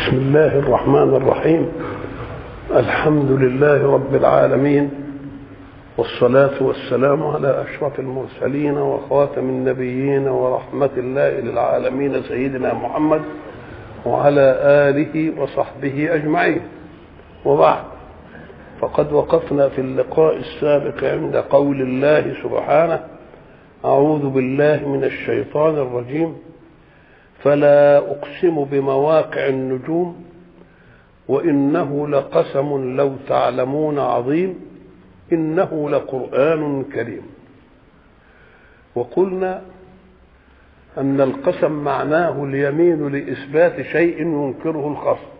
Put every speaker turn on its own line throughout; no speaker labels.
بسم الله الرحمن الرحيم الحمد لله رب العالمين والصلاة والسلام على أشرف المرسلين وخاتم النبيين ورحمة الله للعالمين سيدنا محمد وعلى آله وصحبه أجمعين وبعد فقد وقفنا في اللقاء السابق عند قول الله سبحانه أعوذ بالله من الشيطان الرجيم فلا أقسم بمواقع النجوم وإنه لقسم لو تعلمون عظيم إنه لقرآن كريم وقلنا أن القسم معناه اليمين لإثبات شيء ينكره الخصم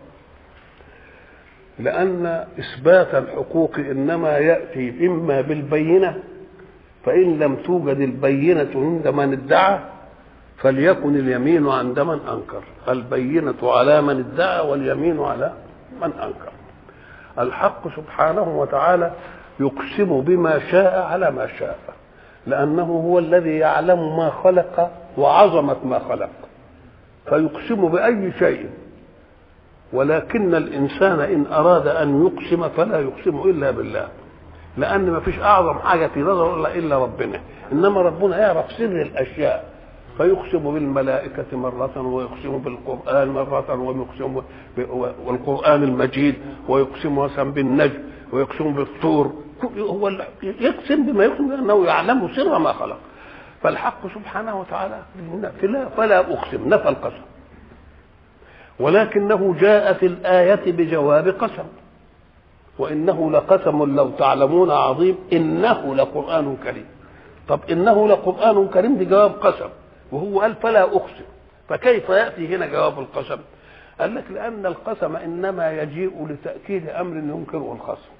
لأن إثبات الحقوق إنما يأتي إما بالبينة فإن لم توجد البينة عند من ادعى فليكن اليمين عند من أنكر البينة على من ادعى واليمين على من أنكر الحق سبحانه وتعالى يقسم بما شاء على ما شاء لأنه هو الذي يعلم ما خلق وعظمة ما خلق فيقسم بأي شيء ولكن الإنسان إن أراد أن يقسم فلا يقسم إلا بالله لأن ما فيش أعظم حاجة في نظر إلا ربنا إنما ربنا يعرف سر الأشياء فيقسم بالملائكة مرة ويقسم بالقرآن مرة ويقسم والقرآن المجيد ويقسم مثلا بالنجم ويقسم بالطور هو يقسم بما يقسم لأنه يعلم سر ما خلق فالحق سبحانه وتعالى فلا, فلا أقسم نفى القسم ولكنه جاء في الآية بجواب قسم وإنه لقسم لو تعلمون عظيم إنه لقرآن كريم طب إنه لقرآن كريم دي جواب قسم وهو قال فلا أقسم فكيف يأتي هنا جواب القسم قال لك لأن القسم إنما يجيء لتأكيد أمر ينكره الخصم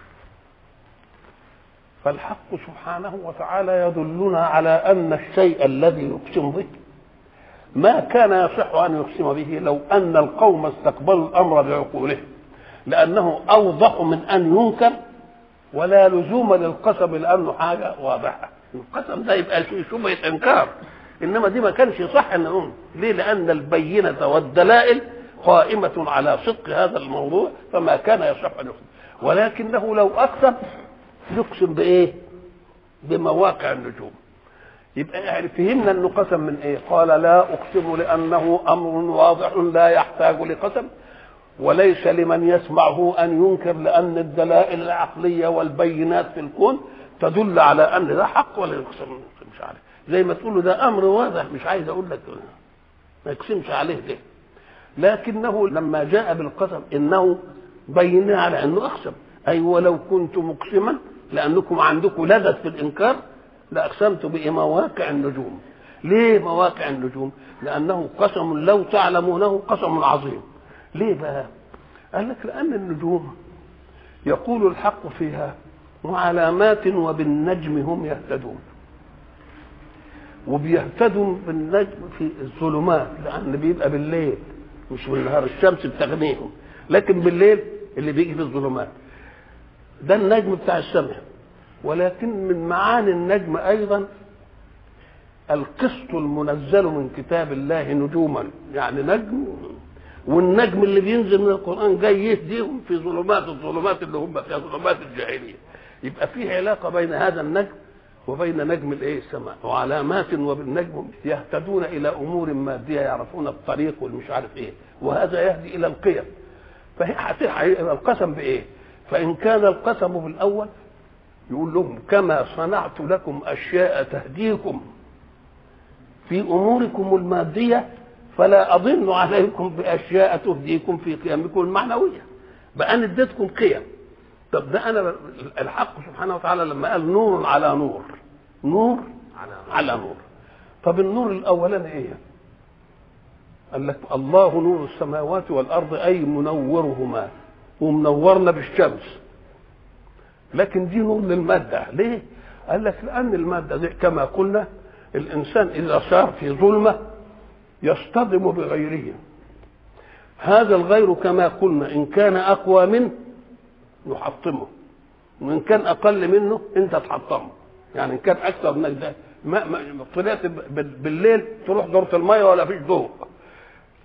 فالحق سبحانه وتعالى يدلنا على أن الشيء الذي يقسم به ما كان يصح أن يقسم به لو أن القوم استقبلوا الأمر بعقولهم لأنه أوضح من أن ينكر ولا لزوم للقسم لأنه حاجة واضحة القسم ده يبقى شبهة إنكار انما دي ما كانش صح ان نقول ليه لان البينه والدلائل قائمه على صدق هذا الموضوع فما كان يصح ان يقسم ولكنه لو اقسم يقسم بايه بمواقع النجوم يبقى يعني فهمنا انه قسم من ايه قال لا اقسم لانه امر واضح لا يحتاج لقسم وليس لمن يسمعه ان ينكر لان الدلائل العقليه والبينات في الكون تدل على ان ده حق ولا يقسم مش عارف زي ما تقول له ده امر واضح مش عايز اقول لك ما يقسمش عليه ده لكنه لما جاء بالقسم انه بين على انه اقسم اي ولو كنت مقسما لانكم عندكم لذة في الانكار لاقسمت بمواقع النجوم ليه مواقع النجوم لانه قسم لو تعلمونه قسم عظيم ليه بقى قال لك لان النجوم يقول الحق فيها وعلامات وبالنجم هم يهتدون وبيهتدوا بالنجم في الظلمات لان بيبقى بالليل مش بالنهار الشمس بتغنيهم لكن بالليل اللي بيجي في الظلمات ده النجم بتاع السماء ولكن من معاني النجم ايضا القسط المنزل من كتاب الله نجوما يعني نجم والنجم اللي بينزل من القران جاي يهديهم في ظلمات الظلمات اللي هم فيها ظلمات الجاهليه يبقى فيه علاقه بين هذا النجم وبين نجم الايه السماء وعلامات وبالنجم يهتدون الى امور ماديه يعرفون الطريق والمش عارف ايه وهذا يهدي الى القيم فهي القسم بايه فان كان القسم بالاول يقول لهم كما صنعت لكم اشياء تهديكم في اموركم الماديه فلا اظن عليكم باشياء تهديكم في قيمكم المعنويه بقى انا اديتكم قيم طب ده انا الحق سبحانه وتعالى لما قال نور على نور نور على نور طب النور الاولاني ايه قال لك الله نور السماوات والارض اي منورهما ومنورنا بالشمس لكن دي نور للماده ليه قال لك لان الماده دي كما قلنا الانسان اذا صار في ظلمه يصطدم بغيره هذا الغير كما قلنا ان كان اقوى منه يحطمه وان كان اقل منه انت تحطمه يعني ان كان اكثر منك ده ما ما طلعت بالليل تروح دورة الميه ولا فيش ضوء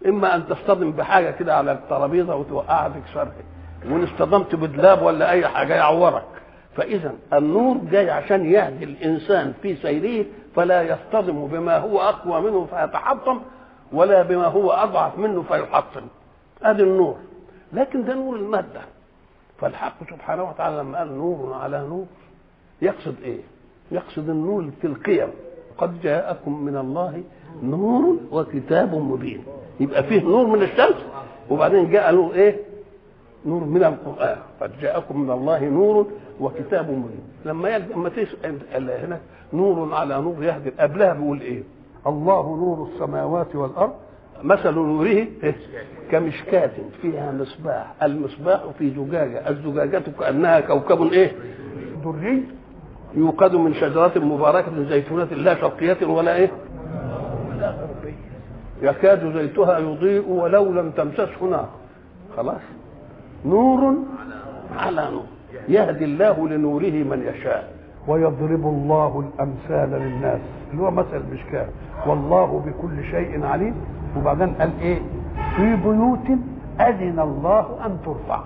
اما ان تصطدم بحاجه كده على الترابيزه وتوقعها تكسرها وان اصطدمت بدلاب ولا اي حاجه يعورك فاذا النور جاي عشان يهدي الانسان في سيره فلا يصطدم بما هو اقوى منه فيتحطم ولا بما هو اضعف منه فيحطم ادي النور لكن ده نور الماده فالحق سبحانه وتعالى لما قال نور على نور يقصد ايه يقصد النور في القيم قد جاءكم من الله نور وكتاب مبين يبقى فيه نور من الشمس وبعدين جاء نور ايه نور من القران قد جاءكم من الله نور وكتاب مبين لما يلد لما تسال هنا نور على نور يهدي قبلها بيقول ايه الله نور السماوات والارض مثل نوره إيه؟ كمشكاة فيها مصباح المصباح في زجاجة الزجاجة كأنها كوكب ايه دري يوقد من شجرة مباركة زيتونة لا شرقية ولا ايه ولا غربية يكاد زيتها يضيء ولو لم تمسسه نار خلاص نور على نور يهدي الله لنوره من يشاء
ويضرب الله الامثال للناس اللي هو مثل المشكاه والله بكل شيء عليم وبعدين قال ايه في بيوت اذن الله ان ترفع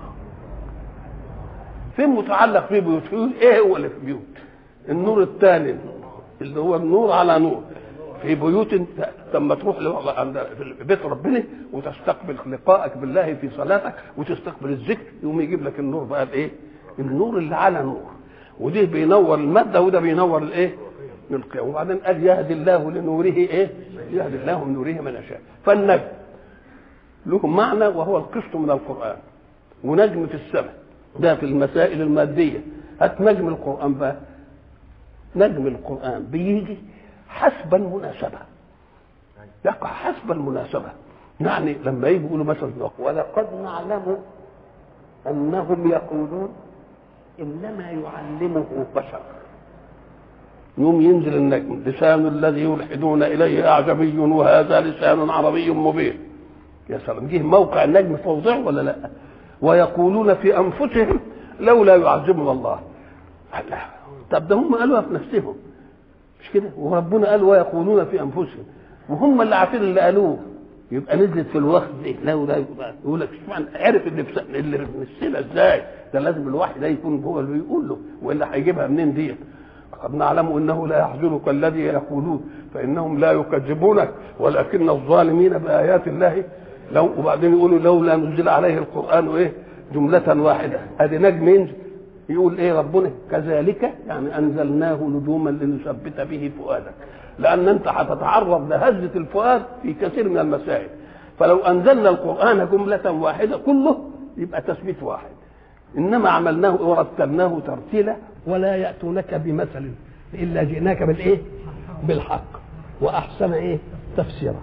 فين متعلق في بيوت في ايه هو اللي في بيوت النور الثاني اللي هو النور على نور في بيوت لما تروح عند في بيت ربنا وتستقبل لقائك بالله في صلاتك وتستقبل الذكر يقوم يجيب لك النور بقى الايه النور اللي على نور وده بينور الماده وده بينور الايه القيام وبعدين قال يهدي الله لنوره ايه يهدي الله لنوره من يشاء فالنجم له معنى وهو القسط من القران ونجم في السماء ده في المسائل الماديه هات نجم القران بقى نجم القران بيجي حسب المناسبه يقع حسب المناسبه يعني لما يجي يقولوا مثلا ولقد نعلم انهم يقولون انما يعلمه بشر يوم ينزل النجم لسان الذي يلحدون اليه اعجمي وهذا لسان عربي مبين يا سلام جه موقع النجم توضيع ولا لا ويقولون في انفسهم لولا يعذبنا الله الله طب ده هم قالوها في نفسهم مش كده وربنا قال ويقولون في انفسهم وهم اللي عارفين اللي قالوه يبقى نزلت في الوقت دي لولا يبقى يقول لك اشمعنى عرف اللي في اللي في السنه ازاي ده لازم الواحد ده يكون هو اللي بيقول له والا هيجيبها منين ديت قد نعلم انه لا يحزنك الذي يقولون فانهم لا يكذبونك ولكن الظالمين بايات الله لو وبعدين يقولوا لولا نزل عليه القران ايه جمله واحده ادي نجم ينزل يقول ايه ربنا كذلك يعني انزلناه نجوما لنثبت به فؤادك لان انت هتتعرض لهزه الفؤاد في كثير من المسائل فلو انزلنا القران جمله واحده كله يبقى تثبيت واحد انما عملناه ورتلناه ترتيلا ولا ياتونك بمثل الا جئناك بالايه بالحق واحسن ايه تفسيرا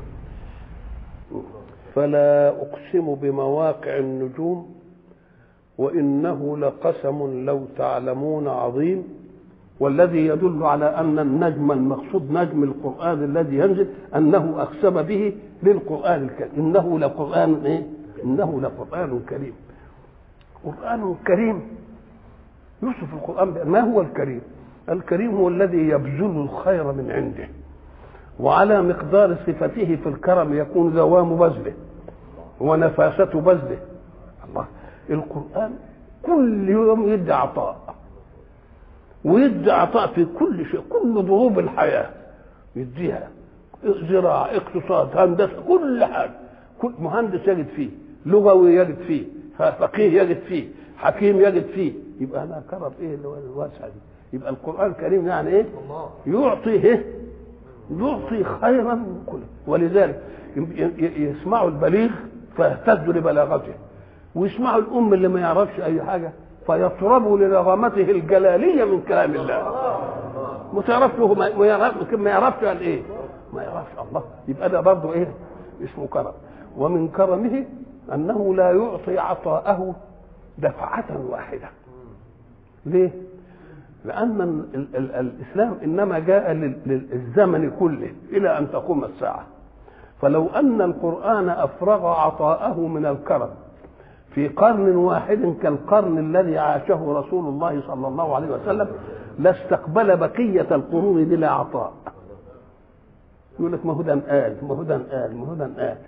فلا اقسم بمواقع النجوم وانه لقسم لو تعلمون عظيم والذي يدل على ان النجم المقصود نجم القران الذي ينزل انه اقسم به للقران الكريم انه لقران ايه انه لقران كريم قران كريم يوصف القران ما هو الكريم الكريم هو الذي يبذل الخير من عنده وعلى مقدار صفته في الكرم يكون دوام بذله ونفاسة بذله الله القرآن كل يوم يدي عطاء ويدي عطاء في كل شيء كل ضروب الحياة يديها زراعة اقتصاد هندسة كل حاجة كل مهندس يجد فيه لغوي يجد فيه فقيه يجد فيه حكيم يجد فيه يبقى انا كرم ايه اللي هو الواسعه دي يبقى القران الكريم يعني ايه يعطي ايه يعطي خيرا من كله ولذلك يسمعوا البليغ فيهتزوا لبلاغته ويسمعوا الام اللي ما يعرفش اي حاجه فيطربوا لنغمته الجلاليه من كلام الله ما تعرفش هو ما يعرفش ما يعرفش قال ايه ما يعرفش الله يبقى ده برضه ايه اسمه كرم ومن كرمه انه لا يعطي عطاءه دفعه واحده ليه لان ال ال الاسلام انما جاء للزمن كله الى ان تقوم الساعه فلو ان القران افرغ عطاءه من الكرم في قرن واحد كالقرن الذي عاشه رسول الله صلى الله عليه وسلم لاستقبل بقيه القرون بلا عطاء يقول لك ما هو ده قال ما هو ده قال ما هو ده قال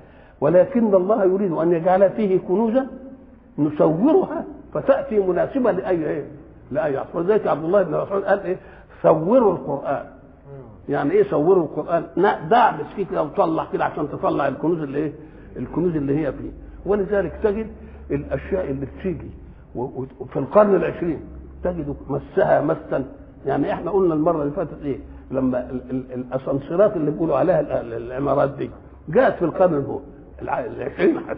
ولكن الله يريد ان يجعل فيه كنوزا نصورها فتاتي مناسبه لاي ايه؟ لاي عصر ولذلك عبد الله بن مسعود قال ايه؟ صوروا القران يعني ايه صوروا القران؟ لا دعبس فيه كده وطلع كده عشان تطلع الكنوز اللي ايه؟ الكنوز اللي هي فيه ولذلك تجد الاشياء اللي بتيجي وفي القرن العشرين تجد مسها مسا يعني احنا قلنا المره اللي فاتت ايه؟ لما ال- ال- الاسانسيرات اللي بيقولوا عليها ال- ال- العمارات دي جاءت في القرن الهو- الع- العشرين حتى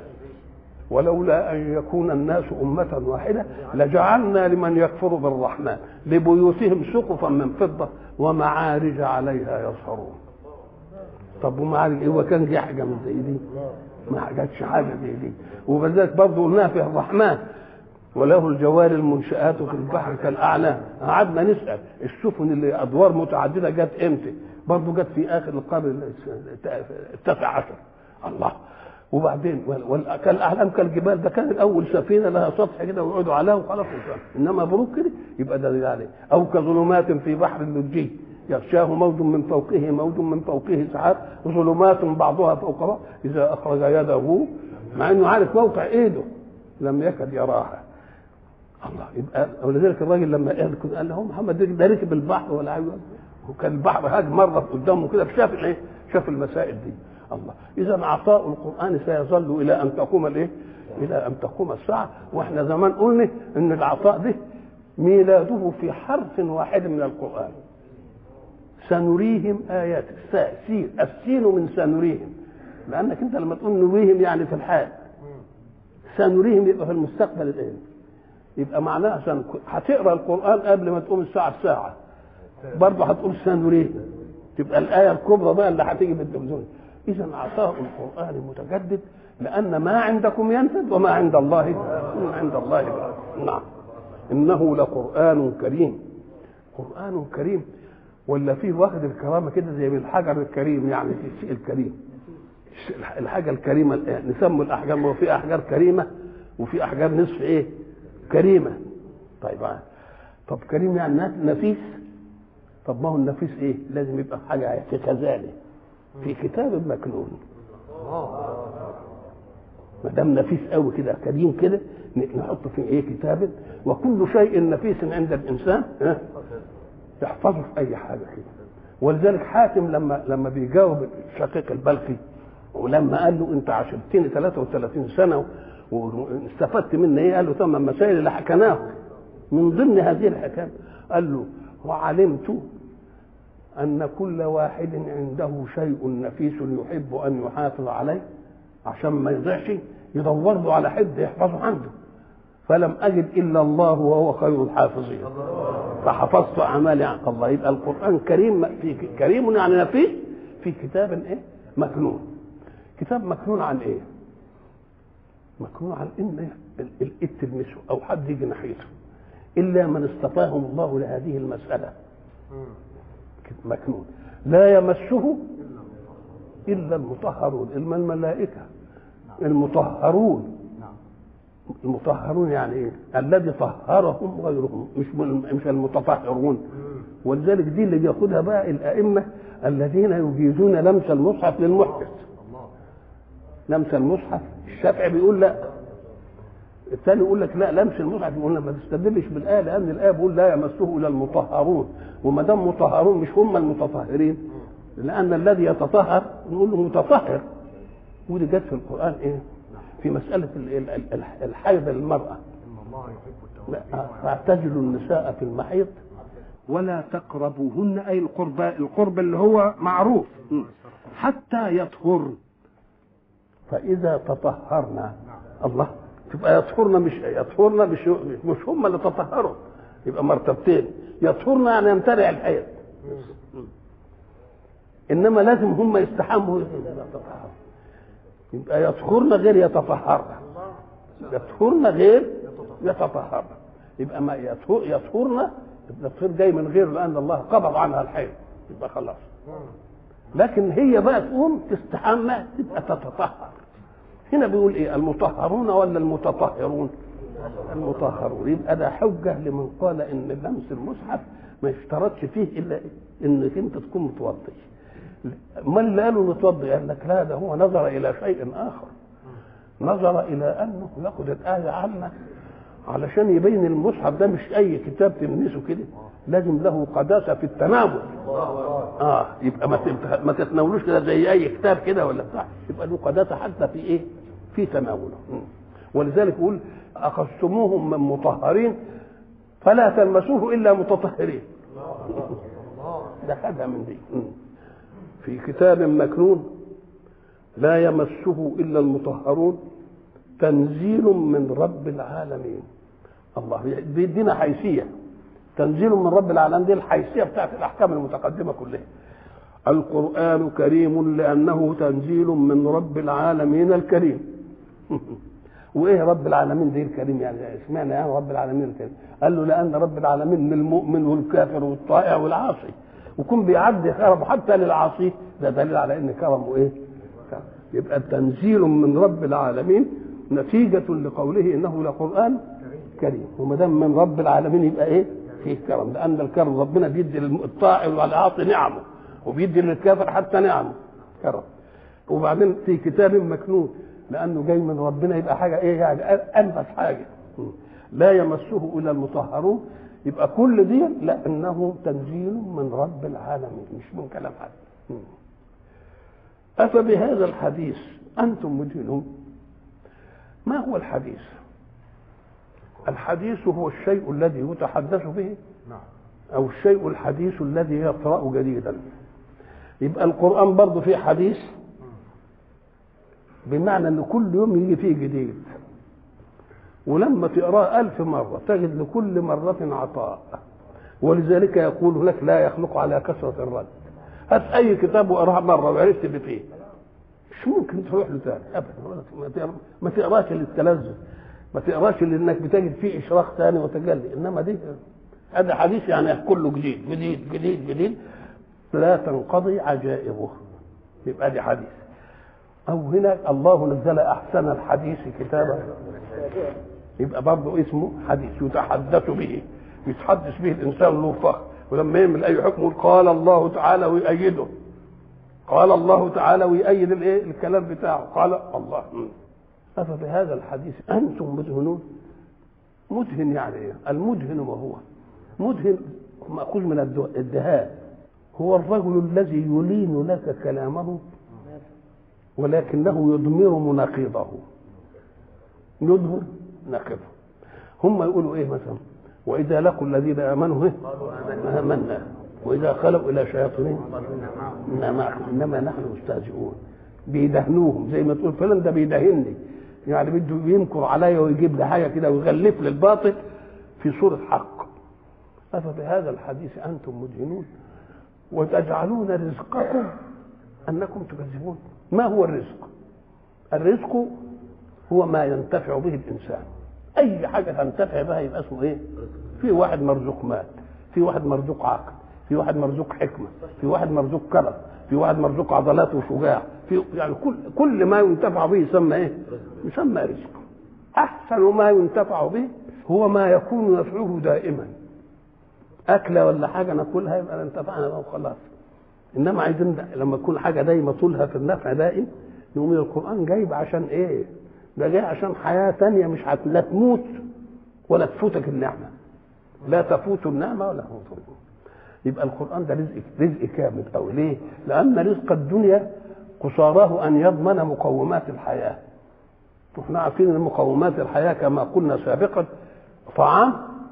ولولا ان يكون الناس امه واحده لجعلنا لمن يكفر بالرحمن لبيوتهم سقفا من فضه ومعارج عليها يظهرون طب ومعارج ايه وكان جه حاجه من زي دي ما جاتش حاجه زي دي وبذلك برضه قلناها في الرحمن وله الجوار المنشآت في البحر كالأعلام قعدنا نسأل السفن اللي أدوار متعددة جت إمتى برضه جت في آخر القرن التاسع عشر الله وبعدين وال- وال- كالأعلام كالجبال ده كان الأول سفينة لها سطح كده ويقعدوا عليها وخلاص وصل. إنما بروك كده يبقى ده دليل عليه أو كظلمات في بحر اللجي يغشاه موج من فوقه موج من فوقه سحاب ظلمات بعضها فوق بعض إذا أخرج يده مع إنه عارف موقع إيده لم يكد يراها الله يبقى ولذلك الراجل لما قال كده قال له محمد ده- ده ركب البحر ولا عايز وكان البحر هاج مره قدامه كده فشاف الايه؟ شاف المسائل دي الله اذا عطاء القران سيظل الى ان تقوم الايه؟ الى ان تقوم الساعه واحنا زمان قلنا ان العطاء ده ميلاده في حرف واحد من القران سنريهم ايات الساء سين السين من سنريهم لانك انت لما تقول نريهم يعني في الحال سنريهم يبقى في المستقبل الايه؟ يبقى معناها عشان هتقرا القران قبل ما تقوم الساعه بساعه برضه هتقول سنريه تبقى الايه الكبرى بقى اللي هتيجي في التلفزيون اذا عطاء القران متجدد لان ما عندكم ينفد وما عند الله من عند الله بقى. نعم انه لقران كريم قران كريم ولا فيه واخد الكرامه كده زي من الحجر الكريم يعني في الشيء الكريم الحاجه الكريمه الآن. نسموا الاحجار ما هو في احجار كريمه وفي احجار نصف ايه كريمه طيب طب كريم يعني نفيس طب ما هو النفيس ايه لازم يبقى حاجه في خزانه في كتاب مكنون ما دام نفيس قوي كده كريم كده نحطه في ايه كتاب وكل شيء نفيس عند الانسان ها يحفظه في اي حاجه كده ولذلك حاتم لما لما بيجاوب الشقيق البلخي ولما قال له انت عاشرتني 33 سنه واستفدت مني ايه؟ قال له ثم المسائل اللي حكيناها من ضمن هذه الحكايه قال له وعلمت ان كل واحد عنده شيء نفيس يحب ان يحافظ عليه عشان ما يضيعش يدور له على حد يحفظه عنده فلم اجد الا الله وهو خير الحافظين فحفظت اعمالي عن الله يبقى القران كريم في كريم يعني نفيس في كتاب ايه مكنون كتاب مكنون عن ايه مكنون عن ان الايد تلمسه او حد يجي ناحيته الا من اصطفاهم الله لهذه المساله مكنون لا يمسه الا المطهرون اما الملائكه المطهرون المطهرون يعني ايه؟ الذي طهرهم غيرهم مش مش المتطهرون ولذلك دي اللي بياخدها بقى الائمه الذين يجيزون لمس المصحف للمحدث لمس المصحف الشافعي بيقول لا الثاني يقول لك لا لمس المصحف يقول ما تستدلش بالايه لان الايه بيقول لا يمسه الا المطهرون وما دام مطهرون مش هم المتطهرين لان الذي يتطهر نقول له متطهر ودي جت في القران ايه؟ في مساله الحيض للمراه فاعتزلوا النساء في المحيض ولا تقربوهن اي القرب القرب اللي هو معروف حتى يطهرن فاذا تطهرنا الله تبقى يطهرنا مش يطهرنا مش مش هم اللي تطهروا يبقى مرتبتين يطهرنا يعني يمتنع الحيض انما لازم هم يستحموا يبقى يطهرنا غير يتطهرنا يطهرنا غير يتطهرنا يبقى ما يطهر يطهرنا التطهير جاي من غير لان الله قبض عنها الحيض يبقى خلاص لكن هي بقى تقوم تستحمى تبقى تتطهر هنا بيقول ايه المطهرون ولا المتطهرون المطهرون يبقى ده حجه لمن قال ان لمس المصحف ما يشترطش فيه الا انك انت تكون متوضي من اللي قالوا نتوضي قال لك لا ده هو نظر الى شيء اخر نظر الى انه ياخد الايه عامه علشان يبين المصحف ده مش اي كتاب تلمسه كده لازم له قداسه في التناول اه يبقى ما تت- ما تتناولوش كده زي اي كتاب كده ولا بتاع يبقى له قداسه حتى في ايه في تناوله م. ولذلك يقول اخذتموهم من مطهرين فلا تلمسوه الا متطهرين ده خدها من دي م. في كتاب مكنون لا يمسه الا المطهرون تنزيل من رب العالمين الله بيدينا حيثيه تنزيل من رب العالمين دي الحيثيه بتاعت الاحكام المتقدمه كلها القران كريم لانه تنزيل من رب العالمين الكريم وايه رب العالمين دي الكريم يعني اشمعنى يعني رب العالمين الكريم قال له لان رب العالمين للمؤمن والكافر والطائع والعاصي ويكون بيعدي كرمه حتى للعاصي ده دليل على ان كرمه ايه كرم. يبقى تنزيل من رب العالمين نتيجة لقوله انه لقرآن كريم وما دام من رب العالمين يبقى ايه؟ فيه كرم لان الكرم ربنا بيدي للطائع والعاصي نعمه وبيدي للكافر حتى نعمه كرم وبعدين في كتاب مكنون لانه جاي من ربنا يبقى حاجه ايه يعني انفس حاجه لا يمسه الا المطهرون يبقى كل دي لانه تنزيل من رب العالمين مش من كلام حد افبهذا الحديث انتم مدهنون ما هو الحديث الحديث هو الشيء الذي يتحدث به او الشيء الحديث الذي يطرا جديدا يبقى القران برضه فيه حديث بمعنى ان كل يوم يجي فيه جديد ولما تقراه ألف مرة تجد لكل مرة عطاء ولذلك يقول لك لا يخلق على كثرة الرد هات أي كتاب وقراه مرة وعرفت اللي فيه مش ممكن تروح له تاني أبدا ما تقرا- ما تقراش للتلذذ ما تقراش لأنك بتجد فيه إشراق ثاني وتجلي إنما دي هذا حديث يعني كله جديد جديد جديد جديد لا تنقضي عجائبه يبقى دي حديث أو هنا الله نزل أحسن الحديث كتابا يبقى برضه اسمه حديث يتحدث به يتحدث به الإنسان له فخر ولما يعمل أي حكم يقول قال الله تعالى ويؤيده قال الله تعالى ويؤيد الايه الكلام بتاعه قال الله مم. أفبهذا الحديث أنتم مدهنون مدهن يعني إيه؟ المدهن وهو مدهن مأخوذ من الدو- الدهان هو الرجل الذي يلين لك كلامه ولكنه يضمر مناقضه يضمر ناقضه هم يقولوا ايه مثلا واذا لقوا الذين امنوا إيه؟ امنا واذا خلوا الى شياطينهم إنا معكم انما نحن مستهزئون بيدهنوهم زي ما تقول فلان ده بيدهنني يعني بده ينكر عليا ويجيب لي حاجه كده ويغلف لي الباطل في صوره حق افبهذا الحديث انتم مدهنون وتجعلون رزقكم انكم تكذبون ما هو الرزق الرزق هو ما ينتفع به الانسان اي حاجه تنتفع بها يبقى اسمه ايه في واحد مرزوق مال في واحد مرزوق عقل في واحد مرزوق حكمه في واحد مرزوق كرم في واحد مرزوق عضلات وشجاع في يعني كل كل ما ينتفع به يسمى ايه يسمى رزق احسن ما ينتفع به هو ما يكون نفعه دائما اكله ولا حاجه ناكلها يبقى انتفعنا بها وخلاص انما عايزين دا- لما تكون حاجه دايما طولها في النفع دائم يقوم القران جايب عشان ايه ده جاي عشان حياه تانية مش هت- لا تموت ولا تفوتك النعمه لا تفوت النعمه ولا تفوت يبقى القران ده رزق رزق كامل او ليه لان رزق الدنيا قصاراه ان يضمن مقومات الحياه احنا عارفين ان مقومات الحياه كما قلنا سابقا طعام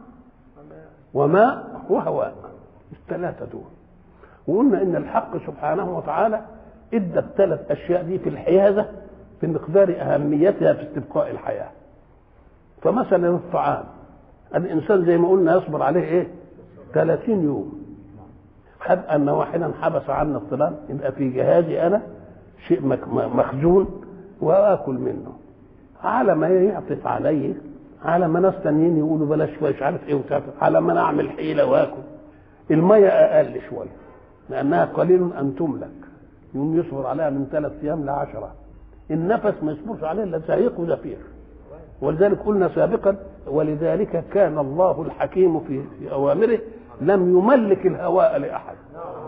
وماء وهواء الثلاثه دول وقلنا ان الحق سبحانه وتعالى ادى الثلاث اشياء دي في الحيازه بمقدار اهميتها في استبقاء الحياه فمثلا الطعام الانسان زي ما قلنا يصبر عليه ايه 30 يوم حب ان واحدا حبس عنا الظلام يبقى في جهازي انا شيء مك- مخزون واكل منه على ما يعطف عليه على ما ناس تانيين يقولوا بلاش مش عارف ايه وتعطف على ما انا اعمل حيله واكل الميه اقل شويه لانها قليل ان تملك يوم يصبر عليها من ثلاث ايام لعشره النفس ما يصبرش عليه الا زهيق وزفير ولذلك قلنا سابقا ولذلك كان الله الحكيم في, في اوامره لم يملك الهواء لاحد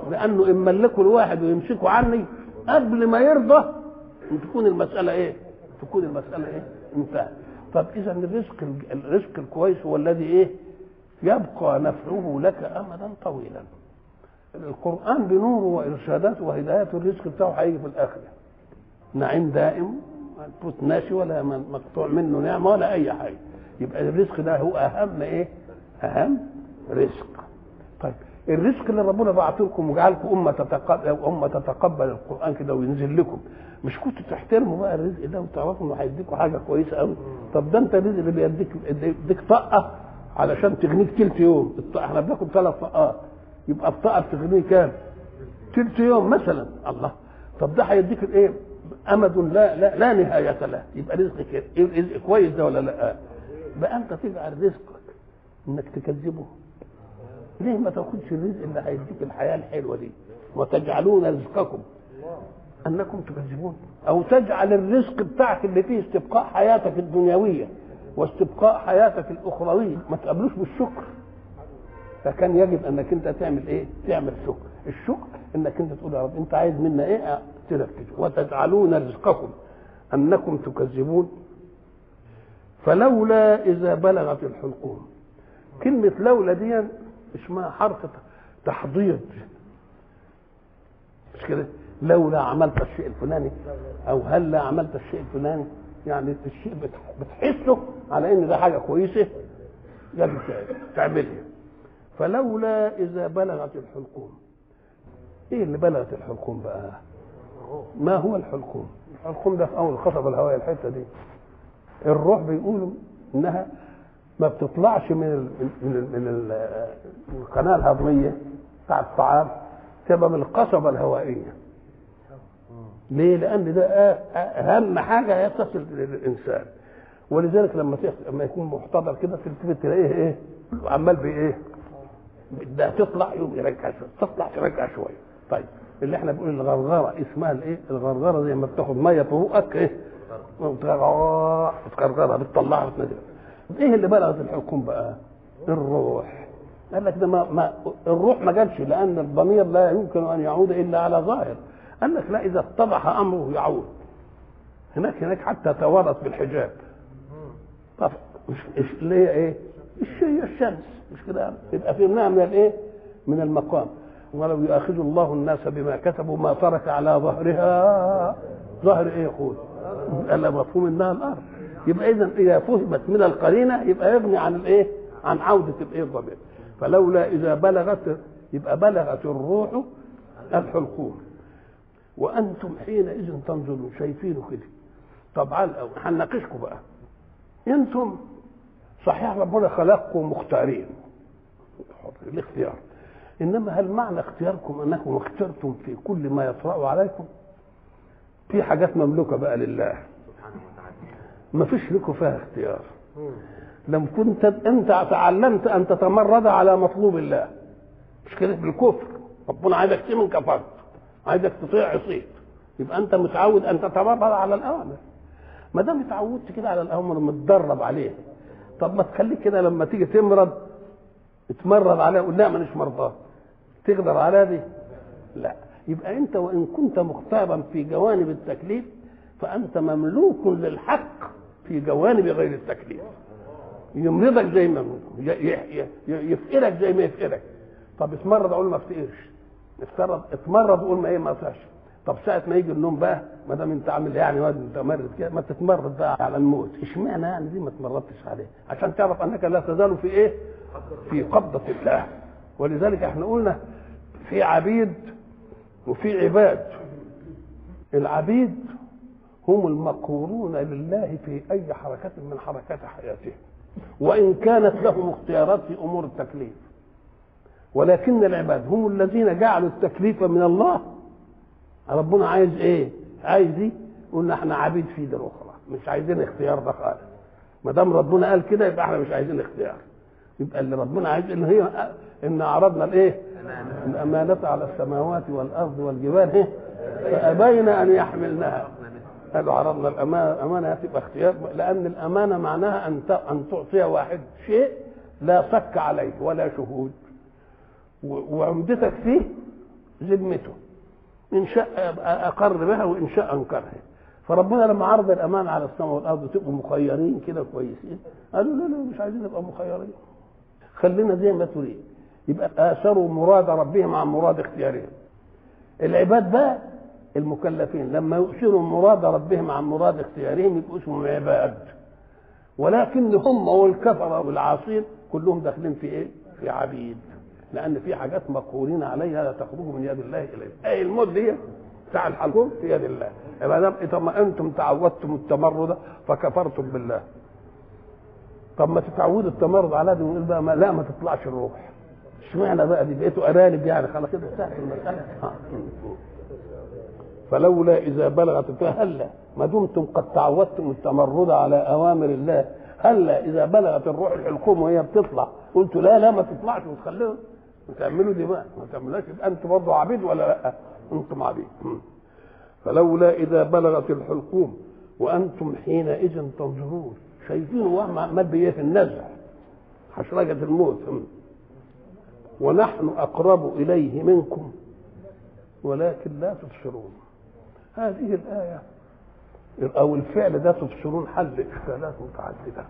لانه ان ملكوا الواحد ويمسكوا عني قبل ما يرضى تكون المساله ايه تكون المساله ايه انتهت طب اذا الرزق الرزق الكويس هو الذي ايه يبقى نفعه لك امدا طويلا القران بنوره وارشاداته وهدايته الرزق بتاعه هيجي في الاخره نعيم دائم فوت ناشي ولا مقطوع منه نعمه ولا اي حاجه يبقى الرزق ده هو اهم ايه اهم رزق طيب الرزق اللي ربنا بعته لكم وجعلكم امه تتقبل امه تتقبل القران كده وينزل لكم مش كنتوا تحترموا بقى الرزق ده وتعرفوا انه هيديكم حاجه كويسه قوي طب ده انت الرزق اللي بيديك يديك طاقه علشان تغنيك تلت يوم الطاقة احنا بناخد ثلاث طاقات يبقى الطاقه بتغنيه كام؟ تلت يوم مثلا الله طب ده هيديك الايه؟ امد لا لا لا نهايه له يبقى رزقك إيه رزق كويس ده ولا لا؟ بقى انت تجعل رزقك انك تكذبه ليه ما تاخدش الرزق اللي هيديك الحياه الحلوه دي وتجعلون رزقكم انكم تكذبون او تجعل الرزق بتاعك اللي فيه استبقاء حياتك الدنيويه واستبقاء حياتك الاخرويه ما تقابلوش بالشكر فكان يجب انك انت تعمل ايه؟ تعمل شكر الشكر انك انت تقول يا رب انت عايز منا ايه؟ تنفذ وتجعلون رزقكم انكم تكذبون فلولا اذا بلغت الحلقوم كلمه لولا دي اسمها حرف تحضيض مش كده لولا عملت الشيء الفلاني او هلا عملت الشيء الفلاني يعني الشيء بتحسه على ان ده حاجه كويسه يجب تعملها فلولا اذا بلغت الحلقوم ايه اللي بلغت الحلقوم بقى ما هو الحلقوم الحلقوم ده في اول القصبه الهوائيه الحته دي الروح بيقولوا انها ما بتطلعش من ال من ال من ال القناه الهضميه بتاع الطعام تبقى من القصبه الهوائيه ليه؟ لان ده اهم حاجه يتصل للانسان ولذلك لما لما يكون محتضر كده تلتفت تلاقيه ايه؟ عمال بايه؟ بدها تطلع يوم يرجع شويه تطلع ترجع شويه طيب اللي احنا بنقول الغرغره اسمها الايه؟ الغرغره زي ما بتاخد ميه فوقك ايه؟ بتغرغرها بتطلعها وتنزلها ايه اللي بلغت الحكم بقى؟ الروح قال لك ده ما, ما الروح ما جالش لان الضمير لا يمكن ان يعود الا على ظاهر قال لك لا اذا اتضح امره يعود هناك هناك حتى توارث بالحجاب طب مش اللي هي ايه؟ الشيء الشمس مش كده يبقى فهمناها من الايه؟ من المقام ولو يؤاخذ الله الناس بما كسبوا ما ترك على ظهرها ظهر ايه يقول؟ قال مفهوم انها الارض يبقى اذا اذا فهمت من القرينه يبقى يغني عن الايه؟ عن عوده الايه الضمير فلولا اذا بلغت يبقى بلغت الروح الحلقوم وانتم حينئذ تنظرون شايفينه كده طبعا هنناقشكم بقى انتم صحيح ربنا خلقكم مختارين الاختيار انما هل معنى اختياركم انكم اخترتم في كل ما يطرا عليكم في حاجات مملوكه بقى لله ما فيش لكم فيها اختيار لم كنت انت تعلمت ان تتمرد على مطلوب الله مش كده بالكفر ربنا عايزك تؤمن كفرت عايزك تطيع عصيت يبقى انت متعود ان تتمرد على الاوامر ما دام اتعودت كده على الاوامر متدرب عليه طب ما تخليك كده لما تيجي تمرض تمرض عليها قول لا مانيش مرضاه تقدر على دي لا يبقى انت وان كنت مختارا في جوانب التكليف فانت مملوك للحق في جوانب غير التكليف يمرضك زي ما يفقرك زي ما يفقرك طب اتمرض اقول ما افتقرش افترض اتمرض اقول ما ايه ما فيهاش طب ساعه ما يجي النوم بقى ما دام انت عامل يعني واد انت مرض كده ما تتمرد بقى على الموت اشمعنى يعني دي ما تمرضتش عليه عشان تعرف انك لا تزال في ايه في قبضه الله ولذلك احنا قلنا في عبيد وفي عباد العبيد هم المقهورون لله في اي حركه من حركات حياتهم وان كانت لهم اختيارات في امور التكليف ولكن العباد هم الذين جعلوا التكليف من الله ربنا عايز ايه عايز دي قلنا احنا عبيد في دي الاخرى مش عايزين اختيار ده خالص ما دام ربنا قال كده يبقى احنا مش عايزين اختيار يبقى اللي ربنا عايز ان هي ان عرضنا الايه الامانه على السماوات والارض والجبال هي فابين ان يحملنها قالوا عرضنا الامانه امانه تبقى اختيار لان الامانه معناها ان ان تعطي واحد شيء لا شك عليه ولا شهود وعمدتك فيه ذمته ان شاء اقر بها وان شاء انكرها فربنا لما عرض الامان على السماء والارض تبقوا مخيرين كده كويسين قالوا لا لا مش عايزين نبقى مخيرين خلينا زي ما تريد يبقى اثروا مراد ربهم عن مراد اختيارهم العباد بقى المكلفين لما يؤثروا مراد ربهم عن مراد اختيارهم يبقوا اسمهم عباد ولكن هم والكفره والعاصين كلهم داخلين في ايه؟ في عبيد لان في حاجات مقهورين عليها لا تخرج من يد الله اليه اي الموت دي بتاع الحكم في يد الله يبقى دام اذا انتم تعودتم التمرد فكفرتم بالله طب ما تتعودوا التمرد على دي ونقول بقى ما لا ما تطلعش الروح اشمعنى بقى دي بقيتوا ارانب يعني خلاص كده انتهت المساله آه. فلولا اذا بلغت فهلا ما دمتم قد تعودتم التمرد على اوامر الله هلا اذا بلغت الروح الحلقوم وهي بتطلع قلتوا لا لا ما تطلعش وتخليهم تعملوا دي بقى ما تعملوهاش يبقى انتم برضه عبيد ولا لا؟ انتم عبيد فلولا اذا بلغت الحلقوم وانتم حينئذ تنظرون شايفين وهم عمال بيه في النزع حشرجة الموت ونحن اقرب اليه منكم ولكن لا تبصرون هذه الايه او الفعل ده تبصرون حل اشكالات متعدده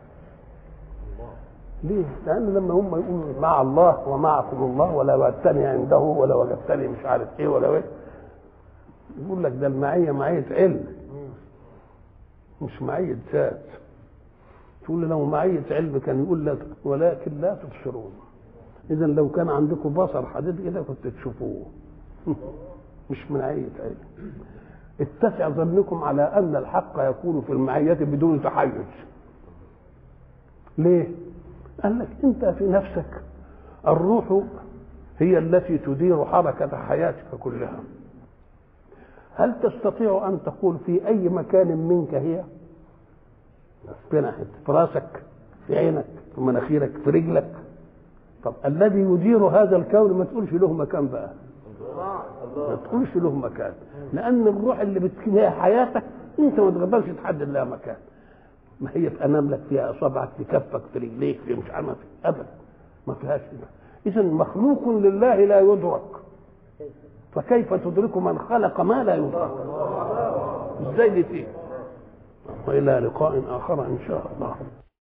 ليه؟ لأن لما هم يقولوا مع الله ومعكم الله ولا وجدتني عنده ولا وجدتني مش عارف إيه ولا إيه يقول لك ده المعية معية علم مش معية ذات تقول له لو معية علم كان يقول لك ولكن لا تبصرون إذا لو كان عندكم بصر حديد كده كنت تشوفوه مش معية علم اتسع ظنكم على أن الحق يكون في المعية بدون تحيز ليه؟ قال لك انت في نفسك الروح هي التي تدير حركة حياتك كلها هل تستطيع أن تقول في أي مكان منك هي في ناحية في راسك في عينك في مناخيرك في رجلك طب الذي يدير هذا الكون ما تقولش له مكان بقى ما تقولش له مكان لأن الروح اللي بتكلها حياتك أنت ما تقدرش تحدد لها مكان ما هي في اناملك فيها اصابعك في كفك في رجليك في مش عارف ابدا ما فيهاش اذا مخلوق لله لا يدرك فكيف تدرك من خلق ما لا يدرك ازاي دي فيه والى لقاء اخر ان شاء الله